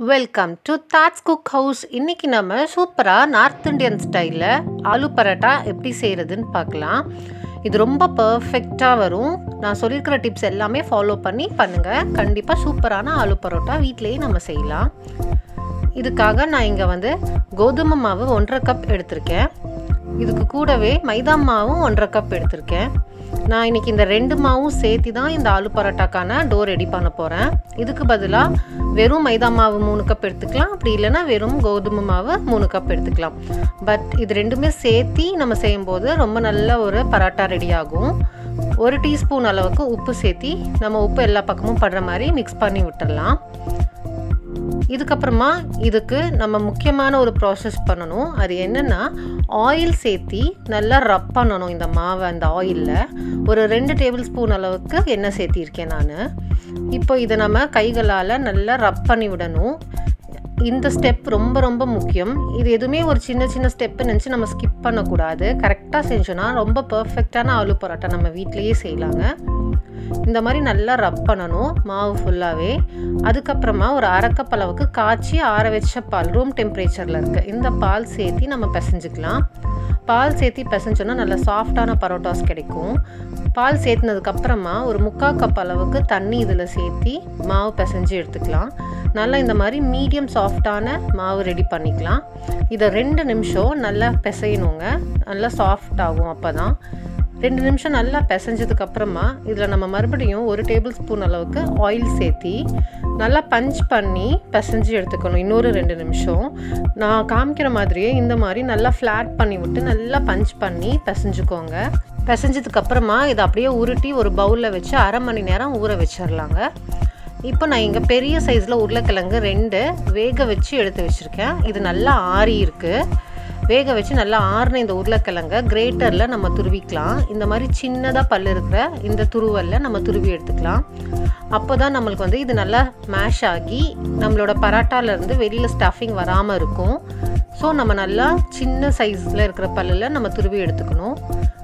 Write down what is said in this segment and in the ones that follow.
welcome to Thoughts Cook House இன்னைக்கு நம்ம சூப்பராக நார்த் இந்தியன் ஸ்டைலில் ஆலு பரோட்டா எப்படி செய்கிறதுன்னு பார்க்கலாம் இது ரொம்ப பர்ஃபெக்டாக வரும் நான் சொல்லியிருக்கிற டிப்ஸ் எல்லாமே ஃபாலோ பண்ணி பண்ணுங்கள் கண்டிப்பாக சூப்பரான ஆலு பரோட்டா வீட்டிலேயே நம்ம செய்யலாம் இதுக்காக நான் இங்கே வந்து கோதுமை மாவு ஒன்றரை கப் எடுத்திருக்கேன் இதுக்கு கூடவே மைதா மாவும் ஒன்றரை கப் எடுத்திருக்கேன் நான் இன்றைக்கி இந்த ரெண்டு மாவும் சேர்த்து தான் இந்த ஆலு பரோட்டாக்கான டோ ரெடி பண்ண போகிறேன் இதுக்கு பதிலாக வெறும் மைதா மாவு மூணு கப் எடுத்துக்கலாம் அப்படி இல்லைன்னா வெறும் கோதுமை மாவு மூணு கப் எடுத்துக்கலாம் பட் இது ரெண்டுமே சேர்த்தி நம்ம செய்யும்போது ரொம்ப நல்ல ஒரு பரோட்டா ரெடி ஆகும் ஒரு டீஸ்பூன் அளவுக்கு உப்பு சேர்த்தி நம்ம உப்பு எல்லா பக்கமும் படுற மாதிரி மிக்ஸ் பண்ணி விட்டுடலாம் இதுக்கப்புறமா இதுக்கு நம்ம முக்கியமான ஒரு ப்ராசஸ் பண்ணணும் அது என்னென்னா ஆயில் சேர்த்தி நல்லா ரப் பண்ணணும் இந்த மாவை அந்த ஆயிலில் ஒரு ரெண்டு டேபிள் ஸ்பூன் அளவுக்கு எண்ணெய் சேர்த்திருக்கேன் நான் இப்போ இதை நம்ம கைகளால் நல்லா ரப் பண்ணி விடணும் இந்த ஸ்டெப் ரொம்ப ரொம்ப முக்கியம் இது எதுவுமே ஒரு சின்ன சின்ன ஸ்டெப்பு நினச்சி நம்ம ஸ்கிப் பண்ணக்கூடாது கரெக்டாக செஞ்சோன்னா ரொம்ப பர்ஃபெக்டான ஆலு பரோட்டா நம்ம வீட்லேயே செய்யலாங்க இந்த மாதிரி நல்லா ரப் பண்ணணும் மாவு ஃபுல்லாகவே அதுக்கப்புறமா ஒரு அரைக்கப் அளவுக்கு காய்ச்சி ஆற வச்ச பால் ரூம் டெம்பரேச்சரில் இருக்குது இந்த பால் சேர்த்தி நம்ம பிசைஞ்சுக்கலாம் பால் சேர்த்தி பிசைஞ்சோன்னா நல்லா சாஃப்டான பரோட்டாஸ் கிடைக்கும் பால் சேர்த்துனதுக்கப்புறமா ஒரு முக்கால் கப் அளவுக்கு தண்ணி இதில் சேர்த்தி மாவு பிசைஞ்சு எடுத்துக்கலாம் நல்லா இந்த மாதிரி மீடியம் சாஃப்டான மாவு ரெடி பண்ணிக்கலாம் இதை ரெண்டு நிமிஷம் நல்லா பிசையணுங்க நல்லா சாஃப்ட் ஆகும் அப்போ தான் ரெண்டு நிமிஷம் நல்லா பிசைஞ்சதுக்கு அப்புறமா இதில் நம்ம மறுபடியும் ஒரு டேபிள் ஸ்பூன் அளவுக்கு ஆயில் சேர்த்தி நல்லா பஞ்ச் பண்ணி பிசைஞ்சு எடுத்துக்கணும் இன்னொரு ரெண்டு நிமிஷம் நான் காமிக்கிற மாதிரியே இந்த மாதிரி நல்லா ஃப்ளாட் பண்ணி விட்டு நல்லா பஞ்ச் பண்ணி பிசைஞ்சுக்கோங்க பிசைஞ்சதுக்கு அப்புறமா இதை அப்படியே உருட்டி ஒரு பவுலில் வச்சு அரை மணி நேரம் ஊற வச்சிடலாங்க இப்போ நான் இங்கே பெரிய சைஸில் உருளைக்கிழங்கு ரெண்டு வேக வச்சு எடுத்து வச்சுருக்கேன் இது நல்லா ஆறி இருக்குது வேக வச்சு நல்லா ஆறின இந்த உருளைக்கிழங்க கிரேட்டரில் நம்ம துருவிக்கலாம் இந்த மாதிரி சின்னதாக பல் இருக்கிற இந்த துருவலில் நம்ம துருவி எடுத்துக்கலாம் அப்போ தான் நம்மளுக்கு வந்து இது நல்லா மேஷ் ஆகி நம்மளோட பராட்டாலேருந்து வெளியில் ஸ்டஃபிங் வராமல் இருக்கும் ஸோ நம்ம நல்லா சின்ன சைஸில் இருக்கிற பல்லில் நம்ம துருவி எடுத்துக்கணும்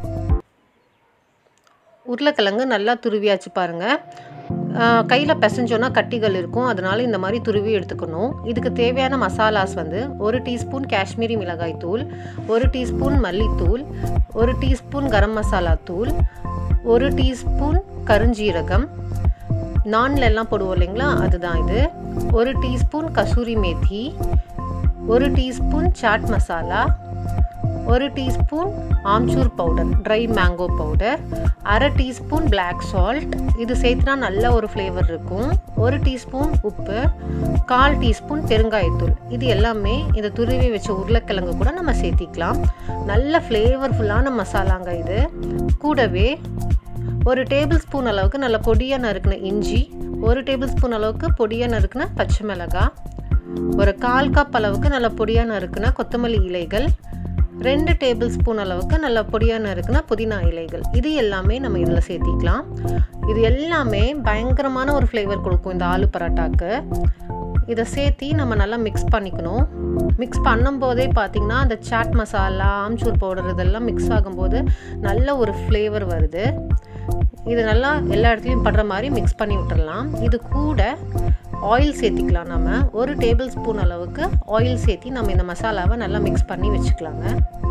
உருளைக்கிழங்கு நல்லா துருவியாச்சு பாருங்கள் கையில் பிசைஞ்சோன்னா கட்டிகள் இருக்கும் அதனால இந்த மாதிரி துருவி எடுத்துக்கணும் இதுக்கு தேவையான மசாலாஸ் வந்து ஒரு டீஸ்பூன் காஷ்மீரி மிளகாய் தூள் ஒரு டீஸ்பூன் மல்லித்தூள் ஒரு டீஸ்பூன் கரம் மசாலா தூள் ஒரு டீஸ்பூன் கருஞ்சீரகம் நான்ல எல்லாம் போடுவோம் இல்லைங்களா அதுதான் இது ஒரு டீஸ்பூன் கசூரி மேத்தி ஒரு டீஸ்பூன் சாட் மசாலா ஒரு teaspoon amchur powder dry mango powder அரை டீஸ்பூன் பிளாக் சால்ட் இது சேர்த்துனா நல்ல ஒரு ஃப்ளேவர் இருக்கும் ஒரு டீஸ்பூன் உப்பு கால் டீஸ்பூன் பெருங்காயத்தூள் இது எல்லாமே இந்த துருவி வச்ச உருளைக்கிழங்கு கூட நம்ம சேர்த்திக்கலாம் நல்ல ஃப்ளேவர்ஃபுல்லான மசாலாங்க இது கூடவே ஒரு டேபிள் ஸ்பூன் அளவுக்கு நல்ல பொடியாக நறுக்கின இஞ்சி ஒரு டேபிள் ஸ்பூன் அளவுக்கு பொடியாக நறுக்கின பச்சை மிளகாய் ஒரு கால் கப் அளவுக்கு நல்ல பொடியாக நறுக்கின கொத்தமல்லி இலைகள் ரெண்டு டேபிள் ஸ்பூன் அளவுக்கு நல்ல பொடியாக நறுக்குனா புதினா இலைகள் இது எல்லாமே நம்ம இதில் சேர்த்திக்கலாம் இது எல்லாமே பயங்கரமான ஒரு ஃப்ளேவர் கொடுக்கும் இந்த ஆலு பரோட்டாக்கு இதை சேர்த்தி நம்ம நல்லா மிக்ஸ் பண்ணிக்கணும் மிக்ஸ் பண்ணும்போதே பார்த்திங்கன்னா அந்த சாட் மசாலா ஆம்ச்சூர் பவுடர் இதெல்லாம் மிக்ஸ் ஆகும்போது நல்ல ஒரு ஃப்ளேவர் வருது இது நல்லா எல்லா இடத்துலையும் படுற மாதிரி மிக்ஸ் பண்ணி விட்டுடலாம் இது கூட ஆயில் சேர்த்திக்கலாம் நம்ம ஒரு டேபிள் ஸ்பூன் அளவுக்கு ஆயில் சேர்த்தி நம்ம இந்த மசாலாவை நல்லா மிக்ஸ் பண்ணி வச்சுக்கலாங்க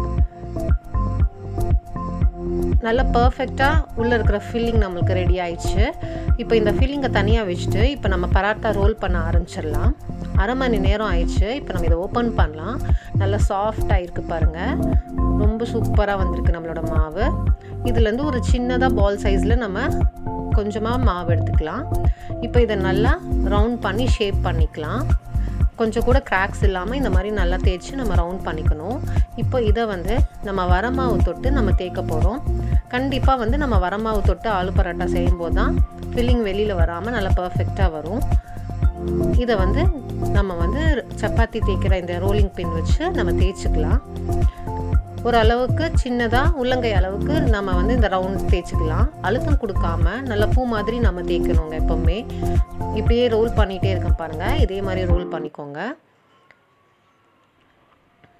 நல்லா பர்ஃபெக்டாக உள்ளே இருக்கிற ஃபில்லிங் நம்மளுக்கு ரெடி ஆயிடுச்சு இப்போ இந்த ஃபில்லிங்கை தனியாக வச்சுட்டு இப்போ நம்ம பராட்டா ரோல் பண்ண ஆரம்பிச்சிடலாம் அரை மணி நேரம் ஆயிடுச்சு இப்போ நம்ம இதை ஓப்பன் பண்ணலாம் நல்லா சாஃப்டாக இருக்குது பாருங்கள் ரொம்ப சூப்பராக வந்திருக்கு நம்மளோட மாவு இதுலேருந்து ஒரு சின்னதாக பால் சைஸில் நம்ம கொஞ்சமாக மாவு எடுத்துக்கலாம் இப்போ இதை நல்லா ரவுண்ட் பண்ணி ஷேப் பண்ணிக்கலாம் கொஞ்சம் கூட கிராக்ஸ் இல்லாமல் இந்த மாதிரி நல்லா தேய்ச்சி நம்ம ரவுண்ட் பண்ணிக்கணும் இப்போ இதை வந்து நம்ம வரமாவு தொட்டு நம்ம தேய்க்க போகிறோம் கண்டிப்பாக வந்து நம்ம வரமாவு தொட்டு ஆலு பரோட்டா செய்யும்போது தான் ஃபில்லிங் வெளியில் வராமல் நல்லா பர்ஃபெக்டாக வரும் இதை வந்து நம்ம வந்து சப்பாத்தி தேய்க்கிற இந்த ரோலிங் பின் வச்சு நம்ம தேய்ச்சிக்கலாம் ஒரு அளவுக்கு சின்னதாக உள்ளங்கை அளவுக்கு நம்ம வந்து இந்த ரவுண்ட் தேய்ச்சிக்கலாம் அழுத்தம் கொடுக்காம நல்ல பூ மாதிரி நம்ம தேய்க்கணுங்க எப்போவுமே இப்படியே ரோல் பண்ணிகிட்டே இருக்கேன் பாருங்கள் இதே மாதிரி ரோல் பண்ணிக்கோங்க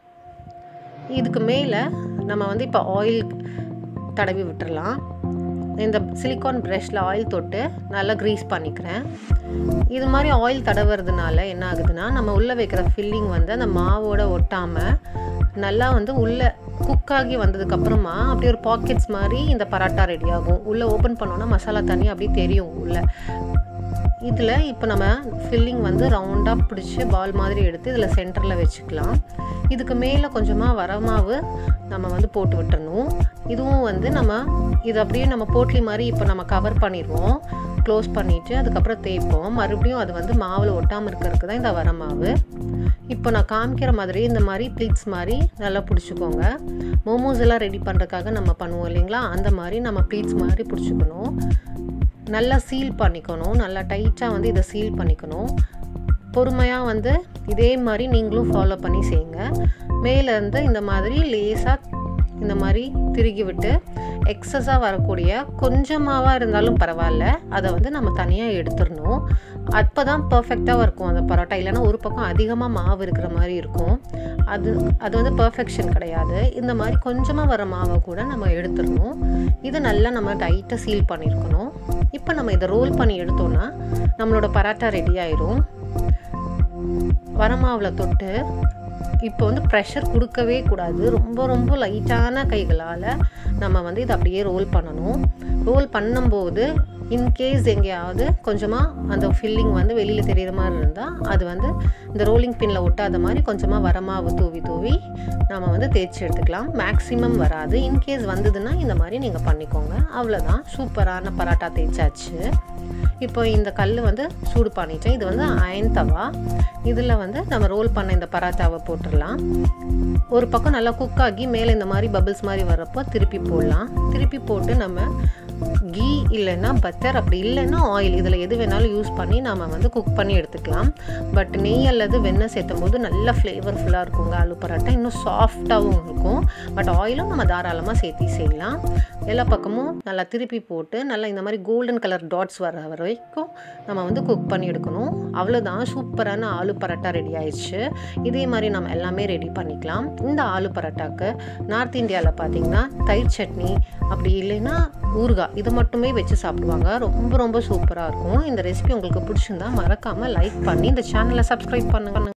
இதுக்கு மேலே நம்ம வந்து இப்போ ஆயில் தடவி விட்டுறலாம் இந்த சிலிக்கான் ப்ரஷில் ஆயில் தொட்டு நல்லா க்ரீஸ் பண்ணிக்கிறேன் இது மாதிரி ஆயில் தடவுறதுனால என்ன ஆகுதுன்னா நம்ம உள்ளே வைக்கிற ஃபில்லிங் வந்து அந்த மாவோட ஒட்டாமல் நல்லா வந்து உள்ளே குக் ஆகி வந்ததுக்கப்புறமா அப்படியே ஒரு பாக்கெட்ஸ் மாதிரி இந்த பராட்டா ரெடி ஆகும் உள்ளே ஓப்பன் பண்ணோன்னா மசாலா தண்ணி அப்படியே தெரியும் உள்ளே இதில் இப்போ நம்ம ஃபில்லிங் வந்து ரவுண்டாக பிடிச்சி பால் மாதிரி எடுத்து இதில் சென்டரில் வச்சுக்கலாம் இதுக்கு மேலே கொஞ்சமாக வரமாவு நம்ம வந்து போட்டு விட்டுறணும் இதுவும் வந்து நம்ம இது அப்படியே நம்ம போட்லி மாதிரி இப்போ நம்ம கவர் பண்ணிடுவோம் க்ளோஸ் பண்ணிவிட்டு அதுக்கப்புறம் தேய்ப்போம் மறுபடியும் அது வந்து மாவில் ஒட்டாமல் இருக்கிறதுக்கு தான் இந்த வரமாவு இப்போ நான் காமிக்கிற மாதிரி இந்த மாதிரி ப்ளீட்ஸ் மாதிரி நல்லா பிடிச்சிக்கோங்க மோமோஸ் எல்லாம் ரெடி பண்ணுறதுக்காக நம்ம பண்ணுவோம் இல்லைங்களா அந்த மாதிரி நம்ம ப்ளீட்ஸ் மாதிரி பிடிச்சிக்கணும் நல்லா சீல் பண்ணிக்கணும் நல்லா டைட்டாக வந்து இதை சீல் பண்ணிக்கணும் பொறுமையாக வந்து இதே மாதிரி நீங்களும் ஃபாலோ பண்ணி செய்யுங்க மேலேருந்து இந்த மாதிரி லேசாக இந்த மாதிரி திருகி விட்டு எக்ஸஸாக வரக்கூடிய கொஞ்சமாவாக இருந்தாலும் பரவாயில்ல அதை வந்து நம்ம தனியாக எடுத்துடணும் அப்போ தான் பர்ஃபெக்டாக இருக்கும் அந்த பரோட்டா இல்லைன்னா ஒரு பக்கம் அதிகமாக மாவு இருக்கிற மாதிரி இருக்கும் அது அது வந்து பர்ஃபெக்ஷன் கிடையாது இந்த மாதிரி கொஞ்சமாக வர மாவை கூட நம்ம எடுத்துடணும் இதை நல்லா நம்ம டைட்டாக சீல் பண்ணியிருக்கணும் இப்போ நம்ம இதை ரோல் பண்ணி எடுத்தோன்னா நம்மளோட பராட்டா ரெடி ஆயிரும் வரமாவில் தொட்டு இப்போ வந்து ப்ரெஷர் கொடுக்கவே கூடாது ரொம்ப ரொம்ப லைட்டான கைகளால் நம்ம வந்து இதை அப்படியே ரோல் பண்ணணும் ரோல் பண்ணும்போது இன்கேஸ் எங்கேயாவது கொஞ்சமாக அந்த ஃபில்லிங் வந்து வெளியில் தெரிகிற மாதிரி இருந்தால் அது வந்து இந்த ரோலிங் பின்னில் ஒட்டாத மாதிரி கொஞ்சமாக வரமாவு தூவி தூவி நம்ம வந்து தேய்ச்சி எடுத்துக்கலாம் மேக்ஸிமம் வராது இன்கேஸ் வந்ததுன்னா இந்த மாதிரி நீங்கள் பண்ணிக்கோங்க அவ்வளோதான் சூப்பரான பராட்டா தேய்ச்சாச்சு இப்போ இந்த கல் வந்து சூடு பண்ணிட்டேன் இது வந்து அயன் தவா இதில் வந்து நம்ம ரோல் பண்ண இந்த பராட்டாவை போட்டுடலாம் ஒரு பக்கம் நல்லா குக் ஆகி மேலே இந்த மாதிரி பபிள்ஸ் மாதிரி வர்றப்போ திருப்பி போடலாம் திருப்பி போட்டு நம்ம கீ இல்லைன்னா பட்டர் அப்படி இல்லைன்னா ஆயில் இதில் எது வேணாலும் யூஸ் பண்ணி நம்ம வந்து குக் பண்ணி எடுத்துக்கலாம் பட் நெய் அல்லது வெண்ணெய் சேர்த்தும் போது நல்ல ஃப்ளேவர்ஃபுல்லாக இருக்குங்க ஆலு பரோட்டா இன்னும் சாஃப்டாகவும் இருக்கும் பட் ஆயிலும் நம்ம தாராளமாக சேர்த்தி செய்யலாம் எல்லா பக்கமும் நல்லா திருப்பி போட்டு நல்லா இந்த மாதிரி கோல்டன் கலர் டாட்ஸ் வர வரைக்கும் நம்ம வந்து குக் பண்ணி எடுக்கணும் அவ்வளோதான் சூப்பரான ஆலு பரோட்டா ரெடி ஆயிடுச்சு இதே மாதிரி நம்ம எல்லாமே ரெடி பண்ணிக்கலாம் இந்த ஆலு பரோட்டாக்கு நார்த் இந்தியாவில் பார்த்தீங்கன்னா தயிர் சட்னி அப்படி இல்லைன்னா ஊறுகாய் இதை மட்டுமே வச்சு சாப்பிடுவாங்க ரொம்ப ரொம்ப சூப்பராக இருக்கும் இந்த ரெசிபி உங்களுக்கு பிடிச்சிருந்தா மறக்காமல் லைக் பண்ணி இந்த சேனலை சப்ஸ்கிரைப் பண்ணுங்க